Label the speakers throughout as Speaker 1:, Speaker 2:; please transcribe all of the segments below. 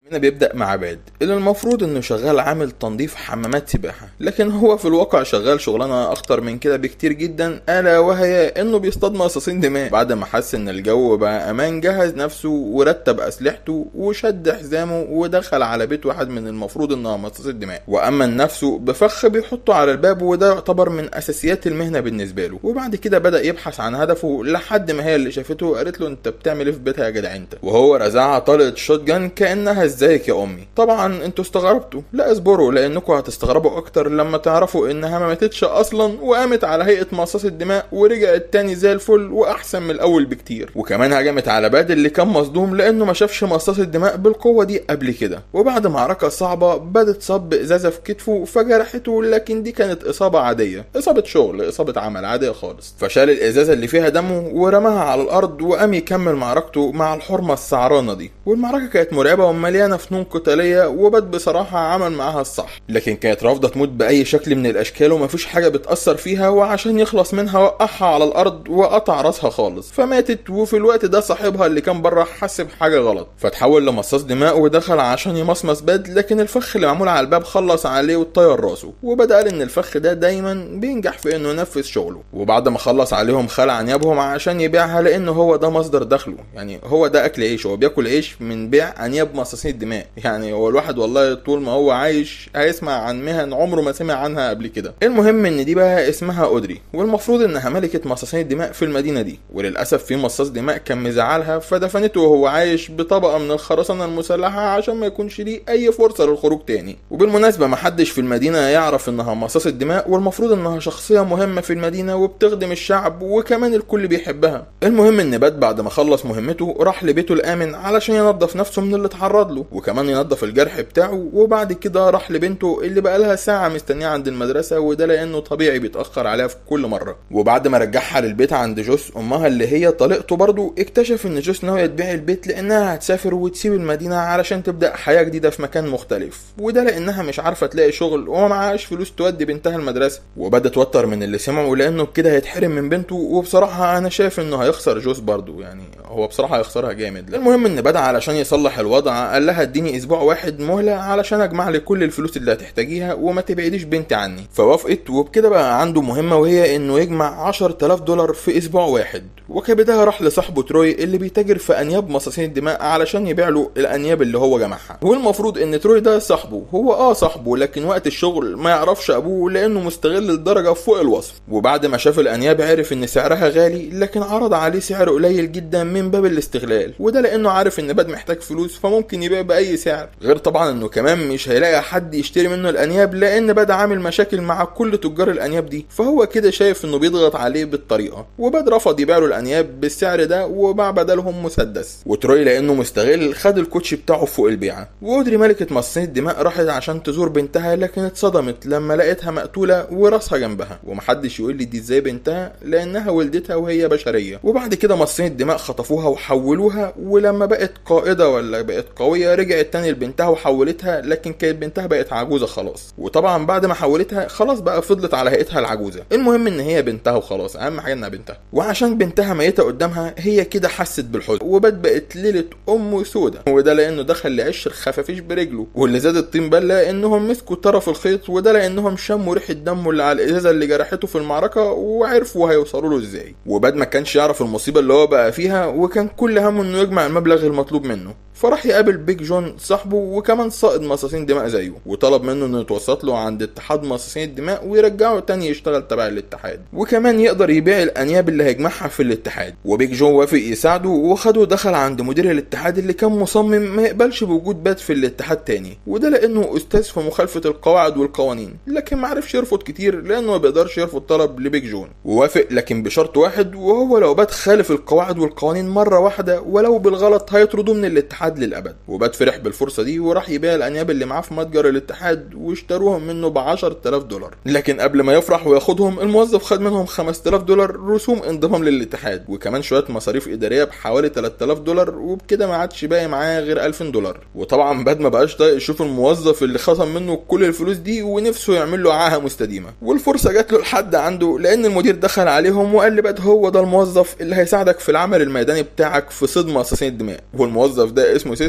Speaker 1: هنا بيبدأ مع باد اللي المفروض انه شغال عامل تنظيف حمامات سباحة لكن هو في الواقع شغال شغلانة اخطر من كده بكتير جدا الا وهي انه بيصطاد مصاصين دماء بعد ما حس ان الجو بقى امان جهز نفسه ورتب اسلحته وشد حزامه ودخل على بيت واحد من المفروض انها مصاص الدماء وامن نفسه بفخ بيحطه على الباب وده يعتبر من اساسيات المهنة بالنسبة له وبعد كده بدأ يبحث عن هدفه لحد ما هي اللي شافته قالت له انت بتعمل ايه في بيتها يا جدع انت وهو رزعها طلقة شوت جان كانها ازيك يا امي طبعا انتوا استغربتوا لا اصبروا لانكم هتستغربوا اكتر لما تعرفوا انها ما ماتتش اصلا وقامت على هيئه مصاص الدماء ورجعت تاني زي الفل واحسن من الاول بكتير وكمان هجمت على باد اللي كان مصدوم لانه ما شافش مصاص الدماء بالقوه دي قبل كده وبعد معركه صعبه بدت صب ازازه في كتفه فجرحته لكن دي كانت اصابه عاديه اصابه شغل اصابه عمل عاديه خالص فشال الازازه اللي فيها دمه ورماها على الارض وقام يكمل معركته مع الحرمه السعرانه دي والمعركه كانت مرعبه ومليانه فنون قتاليه وبد بصراحه عمل معاها الصح لكن كانت رافضه تموت باي شكل من الاشكال ومفيش حاجه بتاثر فيها وعشان يخلص منها وقعها على الارض وقطع راسها خالص فماتت وفي الوقت ده صاحبها اللي كان بره حس بحاجه غلط فتحول لمصاص دماء ودخل عشان يمصمص باد لكن الفخ اللي معمول على الباب خلص عليه وطير راسه وبدا قال ان الفخ ده دايما بينجح في انه ينفذ شغله وبعد ما خلص عليهم خلع انيابهم عشان يبيعها لانه هو ده مصدر دخله يعني هو ده اكل عيش هو بياكل عيش من بيع انياب مصاصين الدماء يعني هو الواحد والله طول ما هو عايش هيسمع عن مهن عمره ما سمع عنها قبل كده المهم ان دي بقى اسمها اودري والمفروض انها ملكه مصاصين الدماء في المدينه دي وللاسف في مصاص دماء كان مزعلها فدفنته وهو عايش بطبقه من الخرسانه المسلحه عشان ما يكونش ليه اي فرصه للخروج تاني وبالمناسبه ما حدش في المدينه يعرف انها مصاص الدماء والمفروض انها شخصيه مهمه في المدينه وبتخدم الشعب وكمان الكل بيحبها المهم ان بات بعد ما خلص مهمته راح لبيته الامن علشان ينظف نفسه من اللي اتعرض له وكمان ينظف الجرح بتاعه وبعد كده راح لبنته اللي بقى لها ساعه مستنيه عند المدرسه وده لانه طبيعي بيتاخر عليها في كل مره وبعد ما رجعها للبيت عند جوس امها اللي هي طليقته برضه اكتشف ان جوس ناويه تبيع البيت لانها هتسافر وتسيب المدينه علشان تبدا حياه جديده في مكان مختلف وده لانها مش عارفه تلاقي شغل وما معهاش فلوس تودي بنتها المدرسه وبدا توتر من اللي سمعه لانه بكده هيتحرم من بنته وبصراحه انا شايف انه هيخسر جوس برضه يعني هو بصراحه هيخسرها جامد المهم ان بدا علشان يصلح الوضع قال لها اديني اسبوع واحد مهله علشان اجمع لي كل الفلوس اللي هتحتاجيها وما تبعديش بنتي عني فوافقت وبكده بقى عنده مهمه وهي انه يجمع 10000 دولار في اسبوع واحد وكبدها راح لصاحبه تروي اللي بيتاجر في انياب مصاصين الدماء علشان يبيع له الانياب اللي هو جمعها والمفروض ان تروي ده صاحبه هو اه صاحبه لكن وقت الشغل ما يعرفش ابوه لانه مستغل لدرجه فوق الوصف وبعد ما شاف الانياب عرف ان سعرها غالي لكن عرض عليه سعر قليل جدا من باب الاستغلال وده لانه عارف ان باد محتاج فلوس فممكن يبيع باي سعر غير طبعا انه كمان مش هيلاقي حد يشتري منه الانياب لان باد عامل مشاكل مع كل تجار الانياب دي فهو كده شايف انه بيضغط عليه بالطريقه وباد رفض يبيع له الانياب بالسعر ده وباع بدلهم مسدس وتروي لانه مستغل خد الكوتش بتاعه فوق البيعه واودري ملكه مصاصين الدماء راحت عشان تزور بنتها لكن اتصدمت لما لقيتها مقتوله وراسها جنبها ومحدش يقول لي دي ازاي بنتها لانها ولدتها وهي بشريه وبعد كده مصاصين الدماء خطفوها وحولوها ولما بقت قائده ولا بقت قويه رجعت تاني لبنتها وحولتها لكن كانت بنتها بقت عجوزه خلاص وطبعا بعد ما حولتها خلاص بقى فضلت على هيئتها العجوزه المهم ان هي بنتها وخلاص اهم حاجه انها بنتها وعشان بنتها ميته قدامها هي كده حست بالحزن وبد بقت ليله ام سودة وده لانه دخل لعش الخفافيش برجله واللي زاد الطين بله انهم مسكوا طرف الخيط وده لانهم شموا ريحه دمه اللي على الازازه اللي جرحته في المعركه وعرفوا هيوصلوا له ازاي وبد ما كانش يعرف المصيبه اللي هو بقى فيها وكان كل همه انه يجمع المبلغ المطلوب منه فراح يقابل بيج جون صاحبه وكمان صائد مصاصين دماء زيه وطلب منه انه يتوسط له عند اتحاد مصاصين الدماء ويرجعه تاني يشتغل تبع الاتحاد وكمان يقدر يبيع الانياب اللي هيجمعها في الاتحاد وبيج جون وافق يساعده وخده دخل عند مدير الاتحاد اللي كان مصمم ما يقبلش بوجود بات في الاتحاد تاني وده لانه استاذ في مخالفه القواعد والقوانين لكن ما عرفش يرفض كتير لانه ما بيقدرش يرفض طلب لبيج جون ووافق لكن بشرط واحد وهو لو بات خالف القواعد والقوانين مره واحده ولو بالغلط هيطردوه من الاتحاد الاتحاد للابد وبات فرح بالفرصه دي وراح يبيع الانياب اللي معاه في متجر الاتحاد واشتروهم منه ب 10000 دولار لكن قبل ما يفرح وياخدهم الموظف خد منهم 5000 دولار رسوم انضمام للاتحاد وكمان شويه مصاريف اداريه بحوالي 3000 دولار وبكده ما عادش باقي معاه غير 2000 دولار وطبعا باد ما بقاش طايق يشوف الموظف اللي خصم منه كل الفلوس دي ونفسه يعمل له عاهه مستديمه والفرصه جات له لحد عنده لان المدير دخل عليهم وقال لباد هو ده الموظف اللي هيساعدك في العمل الميداني بتاعك في صيد مصاصين الدماء والموظف ده اسمه سيس وكان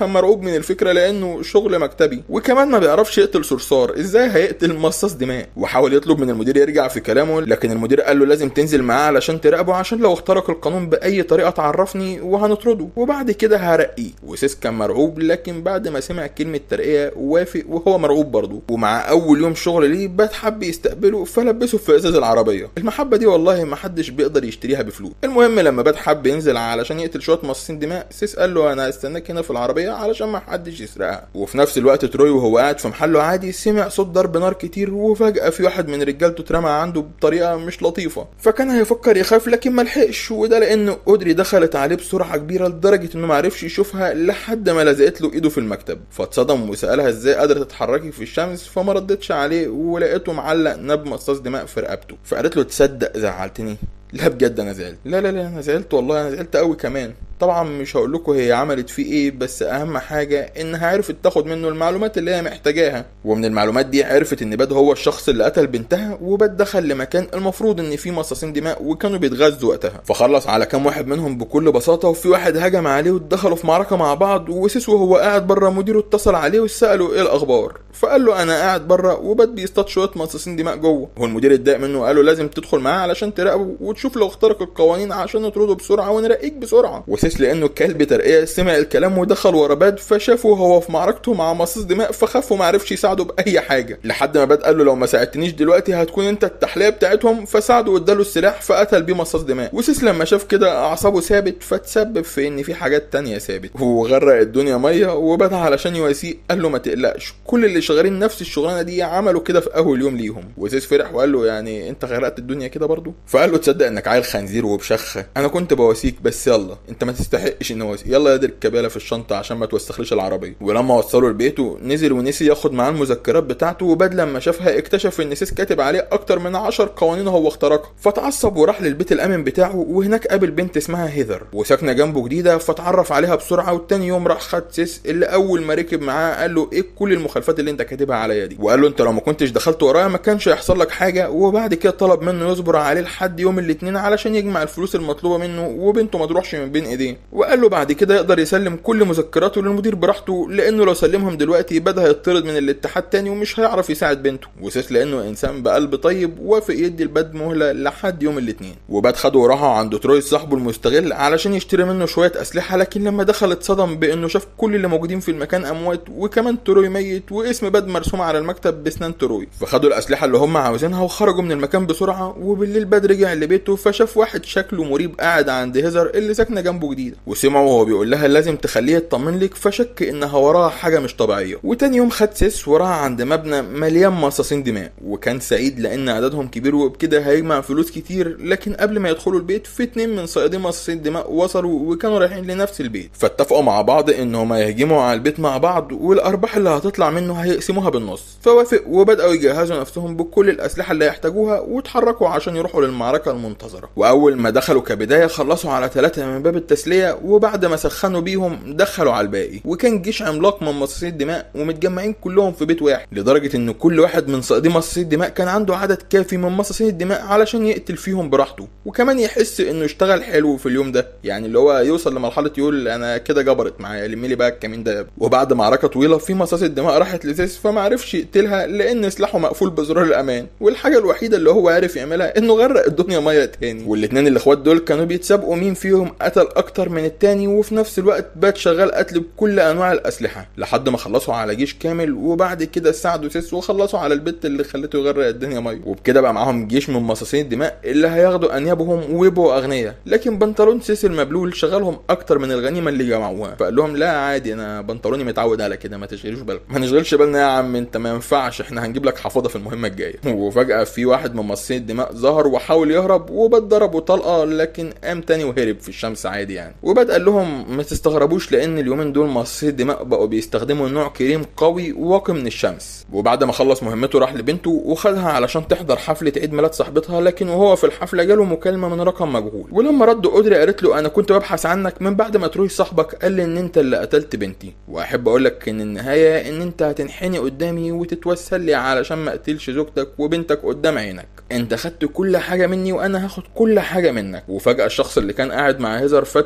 Speaker 1: كان مرعوب من الفكره لانه شغل مكتبي وكمان ما بيعرفش يقتل صرصار ازاي هيقتل مصاص دماء وحاول يطلب من المدير يرجع في كلامه لكن المدير قال له لازم تنزل معاه علشان تراقبه عشان لو اخترق القانون باي طريقه تعرفني وهنطرده وبعد كده هرقيه وسيس كان مرعوب لكن بعد ما سمع كلمه ترقيه وافق وهو مرعوب برضه ومع اول يوم شغل ليه بات حب يستقبله فلبسه في ازاز العربيه المحبه دي والله ما حدش بيقدر يشتريها بفلوس المهم لما بات حب ينزل علشان يقتل شويه مصاصين دماء سيس قال له انا هستناك هنا في العربيه علشان ما حدش يسرقها وفي نفس الوقت تروي وهو قاعد في محله عادي سمع صوت ضرب نار كتير وفجاه في واحد من رجالته اترمى عنده بطريقه مش لطيفه فكان هيفكر يخاف لكن ما لحقش وده لانه اودري دخلت عليه بسرعه كبيره لدرجه انه ما عرفش يشوفها لحد ما لزقت له ايده في المكتب فاتصدم وسالها ازاي قادره تتحركي في الشمس فما ردتش عليه ولقيته معلق نب مصاص دماء في رقبته فقالت له تصدق زعلتني لا بجد انا زعلت لا لا لا انا زعلت والله انا زعلت قوي كمان طبعا مش هقول لكم هي عملت فيه ايه بس اهم حاجه انها عرفت تاخد منه المعلومات اللي هي محتاجاها ومن المعلومات دي عرفت ان باد هو الشخص اللي قتل بنتها وباد دخل لمكان المفروض ان فيه مصاصين دماء وكانوا بيتغذوا وقتها فخلص على كام واحد منهم بكل بساطه وفي واحد هجم عليه ودخلوا في معركه مع بعض وسيس وهو قاعد بره مديره اتصل عليه وساله ايه الاخبار فقال له انا قاعد بره وباد بيصطاد شويه مصاصين دماء جوه والمدير اتضايق منه وقال له لازم تدخل معاه علشان تراقبه وتشوف لو اخترق القوانين عشان نطرده بسرعه ونرقيك بسرعه وسيس لانه كلب ترقيه سمع الكلام ودخل ورا باد فشافه هو في معركته مع مصاص دماء فخاف وما عرفش يساعده باي حاجه لحد ما باد قال له لو ما ساعدتنيش دلوقتي هتكون انت التحليه بتاعتهم فساعده واداله السلاح فقتل بيه مصاص دماء وسيس لما شاف كده اعصابه ثابت فتسبب في ان في حاجات تانية ثابت وغرق الدنيا ميه وبدا علشان يواسيه قال له ما تقلقش كل اللي شغالين نفس الشغلانه دي عملوا كده في اول يوم ليهم وسيس فرح وقال له يعني انت غرقت الدنيا كده برضو فقال له تصدق انك عيل خنزير وبشخه انا كنت بواسيك بس يلا انت ما تستحقش ان اواسيك يلا يا الكباله في الشنطه عشان ما توسخليش العربيه ولما وصلوا لبيته نزل ونسي ياخد معاه المذكرات بتاعته وبعد لما شافها اكتشف ان سيس كاتب عليه اكتر من عشر قوانين هو اخترقها فتعصب وراح للبيت الامن بتاعه وهناك قابل بنت اسمها هيذر وساكنه جنبه جديده فتعرف عليها بسرعه والتاني يوم راح خد سيس اللي اول ما ركب معاه قال له ايه كل المخالفات اللي انت كاتبها عليا دي وقال له انت لو ما كنتش دخلت ورايا ما كانش هيحصل لك حاجه وبعد كده طلب منه يصبر عليه لحد يوم الاثنين علشان يجمع الفلوس المطلوبه منه وبنته ما تروحش من بين ايديه وقال له بعد كده يقدر يسلم كل مذكراته للمدير براحته لانه لو سلمهم دلوقتي بدا هيطرد من الاتحاد تاني ومش هيعرف يساعد بنته وسيس لانه انسان بقلب طيب وافق يدي الباد مهله لحد يوم الاثنين وباد خده وراحوا عند تروي صاحبه المستغل علشان يشتري منه شويه اسلحه لكن لما دخل اتصدم بانه شاف كل اللي موجودين في المكان اموات وكمان تروي ميت واسم باد مرسوم على المكتب بسنان تروي فخدوا الاسلحه اللي هم عاوزينها وخرجوا من المكان بسرعه وبالليل باد رجع لبيته فشاف واحد شكله مريب قاعد عند هيزر اللي ساكنه جنبه جديده وسمعه وهو بيقول لها لازم تخليها تطمن لك فشك انها وراها حاجه مش طبيعيه وتاني يوم خد سيس وراها عند مبنى مليان مصاصين دماء وكان سعيد لان عددهم كبير وبكده هيجمع فلوس كتير لكن قبل ما يدخلوا البيت في اتنين من صيادين مصاصين الدماء وصلوا وكانوا رايحين لنفس البيت فاتفقوا مع بعض انهم هيهجموا على البيت مع بعض والارباح اللي هتطلع منه هيقسموها بالنص فوافق وبداوا يجهزوا نفسهم بكل الاسلحه اللي هيحتاجوها واتحركوا عشان يروحوا للمعركه المنتظره واول ما دخلوا كبدايه خلصوا على ثلاثه من باب التسليه وبعد ما سخنوا بيهم دخلوا على الباقي وكان جيش عملاق من مصاصين الدماء ومتجمعين كلهم في بيت واحد لدرجه ان كل واحد من صيادين مصاصين الدماء كان عنده عدد كافي من مصاصين الدماء علشان يقتل فيهم براحته وكمان يحس انه اشتغل حلو في اليوم ده يعني اللي هو يوصل لمرحله يقول انا كده جبرت معايا لمي لي بقى الكمين ده وبعد معركه طويله في مصاص الدماء راحت لزيس فما عرفش يقتلها لان سلاحه مقفول بزرار الامان والحاجه الوحيده اللي هو عارف يعملها انه غرق الدنيا ميه تاني والاتنين الاخوات دول كانوا بيتسابقوا مين فيهم قتل اكتر من التاني وفي نفس الوقت بات شغال قتل بكل انواع الاسلحه لحد ما خلصوا على جيش كامل وبعد كده ساعدوا سيس وخلصوا على البت اللي خلته يغرق الدنيا ميه وبكده بقى معاهم جيش من مصاصين الدماء اللي هياخدوا انيابهم ويبقوا اغنياء لكن بنطلون سيس المبلول شغلهم اكتر من الغنيمه اللي جمعوها فقال لهم لا عادي انا بنطلوني متعود على كده ما تشغلوش بالك ما نشغلش بالنا يا عم انت ما ينفعش احنا هنجيب لك حفاضه في المهمه الجايه وفجاه في واحد من مصاصين الدماء ظهر وحاول يهرب وبد ضربه طلقه لكن قام تاني وهرب في الشمس عادي يعني وبد قال لهم ما تستغربوش لان اليومين دول مصاصين الدماء بقوا بيستخدموا نوع كريم قوي واقي من الشمس وبعد ما خلص مهمته راح لبنته وخدها علشان تحضر حفله عيد ميلاد صاحبتها لكن وهو في الحفله جاله مكالمه من رقم مجهول ولما رد اودري قالت له انا كنت ببحث عنك من بعد ما تروي صاحبك قال لي ان انت اللي قتلت بنتي واحب اقول لك ان النهايه ان انت هتنحني قدامي وتتوسل لي علشان ما اقتلش زوجتك وبنتك قدام عينك انت خدت كل حاجه مني وانا هاخد كل حاجه منك وفجاه الشخص اللي كان قاعد مع هيزر فات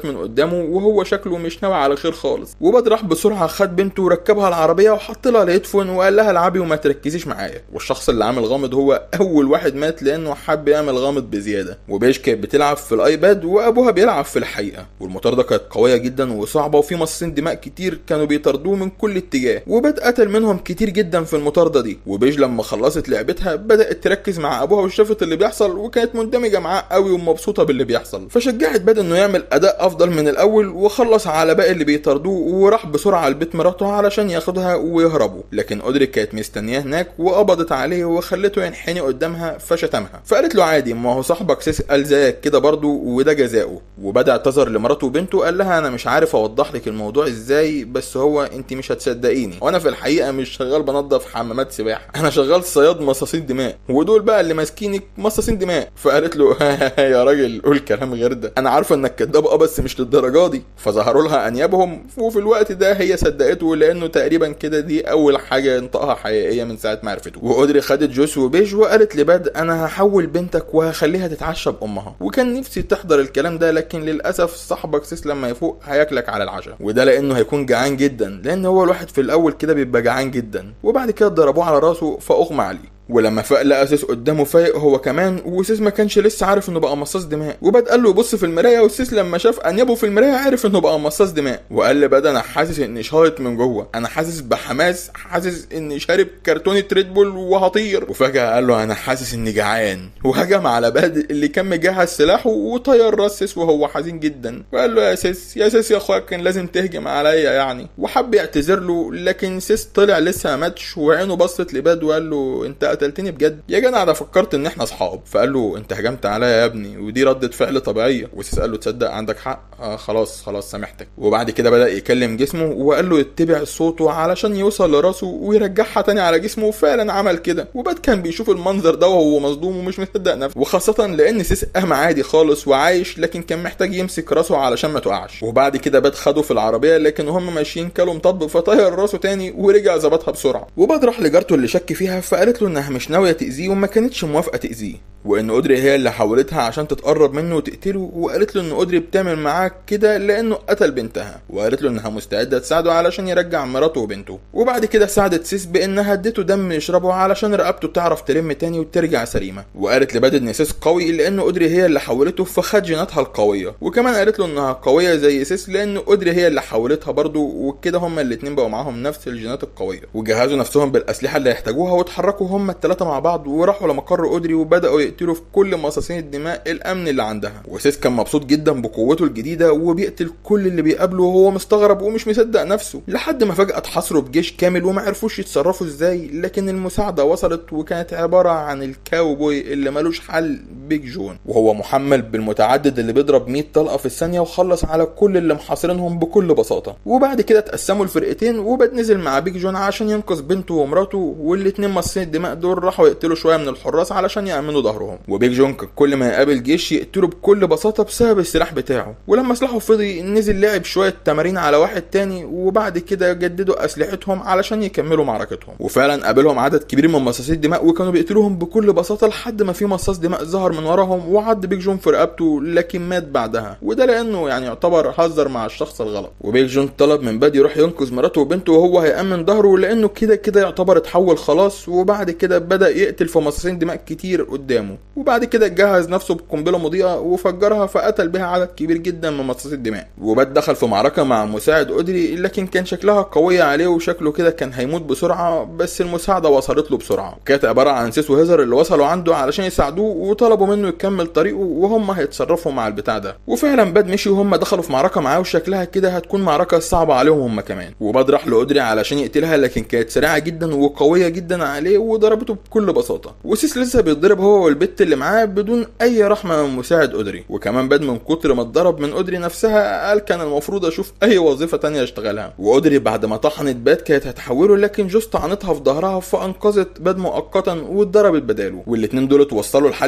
Speaker 1: بات من قدامه وهو شكله مش ناوي على خير خالص وباد راح بسرعه خد بنته وركبها العربيه وحط لها الهيدفون وقال لها العبي وما تركزيش معايا والشخص اللي عامل غامض هو اول واحد مات لانه حب يعمل غامض بزياده وبيش كانت بتلعب في الايباد وابوها بيلعب في الحقيقه والمطارده كانت قويه جدا وصعبه وفي مصاصين دماء كتير كانوا بيطاردوه من كل اتجاه وباد قتل منهم كتير جدا في المطارده دي وبيج لما خلصت لعبتها بدات تركز مع ابوها وشافت اللي بيحصل وكانت مندمجه معاه قوي ومبسوطه باللي بيحصل فشجعت باد انه يعمل اداء افضل من الاول وخلص على باقي اللي بيطاردوه وراح بسرعه لبيت مراته علشان ياخدها ويهربوا لكن اودري كانت مستنياه هناك وقبضت عليه وخلته ينحني قدامها فشتمها فقالت له عادي ما هو صاحبك سيس قال زيك كده برضه وده جزاؤه وبدا اعتذر لمراته وبنته قال لها انا مش عارف اوضح لك الموضوع ازاي بس هو انت مش هتصدقيني وانا في الحقيقه مش شغال بنظف حمامات سباحه انا شغال صياد مصاصين دماء ودول بقى اللي ماسكينك مصاصين دماء فقالت له يا راجل قول كلام غير ده انا عارفه انك كداب اه بس مش للدرجه دي فظهروا لها انيابهم وفي الوقت ده هي صدقته لانه تقريبا كده دي اول حاجه انطقها حقيقيه من ساعه ما عرفته واودري خدت جوس وبيج وقالت لباد انا هحول بنتك وهخليها تتعشى بامها وكان نفسي تحضر الكلام ده لكن للاسف صاحبك سيس لما يفوق هياكلك على العشاء وده لانه هيكون جعان جدا لان هو الواحد في الاول كده بيبقى جعان جدا وبعد كده ضربوه على راسه فاغمى عليه ولما فاق لقى سيس قدامه فايق هو كمان وسيس ما كانش لسه عارف انه بقى مصاص دماء وبد قال له يبص في المرايه وسيس لما شاف انيابه في المرايه عرف انه بقى مصاص دماء وقال لبدا انا حاسس اني شايط من جوه انا حاسس بحماس حاسس اني شارب كرتونه ريد بول وهطير وفجاه قال له انا حاسس اني جعان وهجم على باد اللي كان مجهز سلاحه وطير راس سيس وهو حزين جدا وقال له يا سيس يا سيس يا اخويا كان لازم تهجم عليا يعني وحب يعتذر له لكن سيس طلع لسه ما ماتش وعينه بصت لباد وقال له انت قتلتني بجد يا جدع انا فكرت ان احنا اصحاب فقال له انت هجمت عليا يا ابني ودي ردة فعل طبيعيه وسيس قال له تصدق عندك حق آه خلاص خلاص سامحتك وبعد كده بدا يكلم جسمه وقال له يتبع صوته علشان يوصل لراسه ويرجعها تاني على جسمه وفعلا عمل كده وباد كان بيشوف المنظر ده وهو مصدوم ومش مصدق نفسه وخاصه لان سيس قام عادي خالص وعايش لكن كان محتاج يمسك راسه علشان ما تقعش وبعد كده باد خده في العربيه لكن هم ماشيين كلوا مطب فطير راسه تاني ورجع ظبطها بسرعه وباد راح لجارته اللي شك فيها فقالت له انها مش ناويه تاذيه وما كانتش موافقه تاذيه وان اودري هي اللي حولتها عشان تتقرب منه وتقتله وقالت له ان اودري بتعمل معاه كده لانه قتل بنتها وقالت له انها مستعده تساعده علشان يرجع مراته وبنته وبعد كده ساعدت سيس بانها اديته دم يشربه علشان رقبته تعرف تلم تاني وترجع سليمه وقالت لباد ان سيس قوي لان اودري هي اللي حولته فخد جيناتها القويه وكمان قالت له انها قويه زي سيس لان اودري هي اللي حولتها برضه وكده هما الاتنين بقوا معاهم نفس الجينات القويه وجهزوا نفسهم بالاسلحه اللي يحتاجوها واتحركوا هما الثلاثه مع بعض وراحوا لمقر اودري وبداوا يقتلوا في كل مصاصين الدماء الامن اللي عندها وسيس كان مبسوط جدا بقوته الجديده وبيقتل كل اللي بيقابله وهو مستغرب ومش مصدق نفسه لحد ما فجاه اتحاصروا بجيش كامل وما عرفوش يتصرفوا ازاي لكن المساعده وصلت وكانت عباره عن الكاوبوي اللي ملوش حل بيج جون وهو محمل بالمتعدد اللي بيضرب 100 طلقه في الثانيه وخلص على كل اللي محاصرينهم بكل بساطه وبعد كده اتقسموا الفرقتين وبد نزل مع بيج جون عشان ينقذ بنته ومراته والاتنين مصاصين الدماء دول راحوا يقتلوا شويه من الحراس علشان يامنوا ظهرهم وبيج جون كان كل ما يقابل جيش يقتله بكل بساطه بسبب السلاح بتاعه ولما سلاحه فضي نزل لعب شويه تمارين على واحد تاني وبعد كده جددوا اسلحتهم علشان يكملوا معركتهم وفعلا قابلهم عدد كبير من مصاصي الدماء وكانوا بيقتلوهم بكل بساطه لحد ما في مصاص دماء ظهر من وراهم وعض بيج جون في رقبته لكن مات بعدها وده لانه يعني يعتبر هزر مع الشخص الغلط وبيج جون طلب من باد يروح ينقذ مراته وبنته وهو هيأمن ظهره لانه كده كده يعتبر اتحول خلاص وبعد كده بدا يقتل في مصاصين دماء كتير قدامه وبعد كده جهز نفسه بقنبله مضيئه وفجرها فقتل بها عدد كبير جدا من مصاصي الدماء وباد دخل في معركه مع مساعد اودري لكن كان شكلها قويه عليه وشكله كده كان هيموت بسرعه بس المساعده وصلت له بسرعه كانت عباره عن سيس وهيزر اللي وصلوا عنده علشان يساعدوه وطلبوا منه يكمل طريقه وهم هيتصرفوا مع البتاع ده وفعلا باد مشي وهم دخلوا في معركه معاه وشكلها كده هتكون معركه صعبه عليهم هم كمان وباد راح لاودري علشان يقتلها لكن كانت سريعه جدا وقويه جدا عليه وضربته بكل بساطه وسيس لسه بيتضرب هو والبت اللي معاه بدون اي رحمه من مساعد اودري وكمان باد من كتر ما اتضرب من اودري نفسها قال كان المفروض اشوف اي وظيفه تانية اشتغلها واودري بعد ما طحنت باد كانت هتحوله لكن جوز طعنتها في ظهرها فانقذت باد مؤقتا واتضربت بداله والاتنين دول توصلوا لحل حلو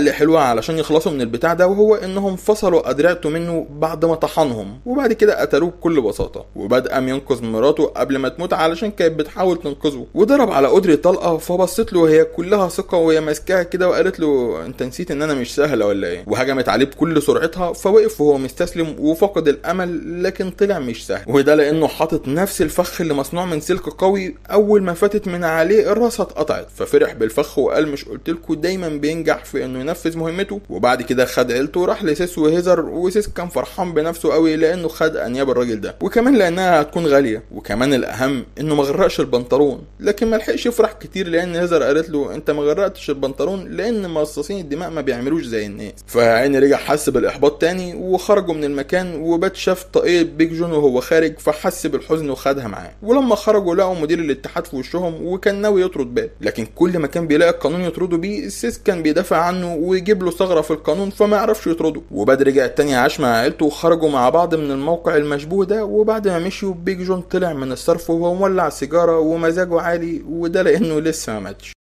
Speaker 1: علشان يخلصوا من البتاع ده وهو انهم فصلوا ادرعته منه بعد ما طحنهم وبعد كده قتلوه بكل بساطه وبدا قام ينقذ مراته قبل ما تموت علشان كانت بتحاول تنقذه وضرب على قدري طلقه فبصت له وهي كلها ثقه وهي ماسكاها كده وقالت له انت نسيت ان انا مش سهله ولا ايه وهجمت عليه بكل سرعتها فوقف وهو مستسلم وفقد الامل لكن طلع مش سهل وده لانه حاطط نفس الفخ اللي مصنوع من سلك قوي اول ما فاتت من عليه الراسه اتقطعت ففرح بالفخ وقال مش قلت لكم دايما بينجح في انه ينفذ مهمته وبعد كده خد عيلته وراح لسيس وهيزر وسيس كان فرحان بنفسه قوي لانه خد انياب الراجل ده وكمان لانها هتكون غاليه وكمان الاهم انه ما غرقش البنطلون لكن ما لحقش يفرح كتير لان هيزر قالت له انت ما غرقتش البنطلون لان مصاصين الدماء ما بيعملوش زي الناس فعيني رجع حس بالاحباط تاني وخرجوا من المكان وبات شاف طاقية بيج جون وهو خارج فحس بالحزن وخدها معاه ولما خرجوا لقوا مدير الاتحاد في وشهم وكان ناوي يطرد باب لكن كل ما كان بيلاقي القانون يطرده بيه السيس كان بيدافع عنه ويجيب له ثغره في القانون فما يعرفش يطرده وباد رجع تاني عاش مع عيلته وخرجوا مع بعض من الموقع المشبوه ده وبعد ما مشيوا بيج جون طلع من الصرف وهو مولع سيجاره ومزاجه عالي وده لانه لسه ما ماتش